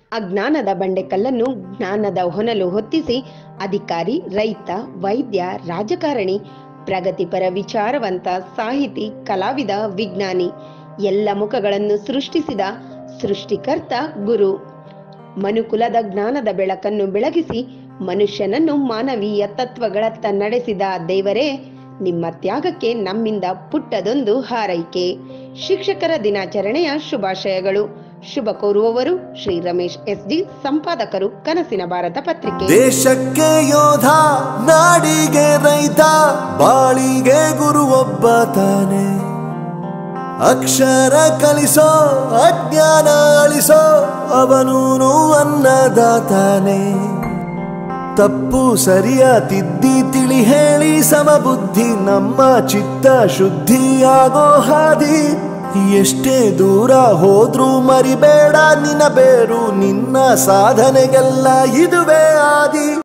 ಅಜ್ಞಾನದ ಬಂಡೆಕಲ್ಲನ್ನು ಜ್ಞಾನದ ಹೊನಲು ಹೊತ್ತಿಸಿ ಅಧಿಕಾರಿ ರೈತ ವೈದ್ಯ ರಾಜಕಾರಣಿ ಪ್ರಗತಿಪರ ವಿಚಾರವಂತ ಸಾಹಿತಿ ಕಲಾವಿದ ವಿಜ್ಞಾನಿ ಎಲ್ಲ ಮುಖಗಳನ್ನು ಸೃಷ್ಟಿಸಿದ ಸೃಷ್ಟಿಕರ್ತ ಗುರು ಮನುಕುಲದ ಜ್ಞಾನದ ಬೆಳಕನ್ನು ಬೆಳಗಿಸಿ ಮನುಷ್ಯನನ್ನು ಮಾನವೀಯ ತತ್ವಗಳತ್ತ ನಡೆಸಿದ ದೇವರೇ ನಿಮ್ಮ ತ್ಯಾಗಕ್ಕೆ ನಮ್ಮಿಂದ ಪುಟ್ಟದೊಂದು ಹಾರೈಕೆ ಶಿಕ್ಷಕರ ದಿನಾಚರಣೆಯ ಶುಭಾಶಯಗಳು ಶುಭ ಕೋರುವವರು ಶ್ರೀ ರಮೇಶ್ ಎಸ್ ಡಿ ಸಂಪಾದಕರು ಕನಸಿನ ಭಾರತ ಪತ್ರಿಕೆ ದೇಶಕ್ಕೆ ಯೋಧ ನಾಡಿಗೆ ರೈತ ಬಾಳಿಗೆ ಗುರು ಒಬ್ಬ ತಾನೆ ಅಕ್ಷರ ಕಲಿಸೋ ಅಜ್ಞಾನ ಅಳಿಸೋ ಅವನೂನು ಅನ್ನದಾತಾನೆ ತಪ್ಪು ಸರಿಯ ತಿದ್ದಿ ತಿಳಿ ಹೇಳಿ ಸಮಬುದ್ಧಿ ನಮ್ಮ ಚಿತ್ತ ಶುದ್ಧಿಯಾಗೋ ಹಾದಿ ಎಷ್ಟೇ ದೂರ ಹೋದ್ರೂ ಮರಿಬೇಡ ನಿನ್ನ ಬೇರು ನಿನ್ನ ಸಾಧನೆಗೆಲ್ಲ ಇದುವೇ ಆದಿ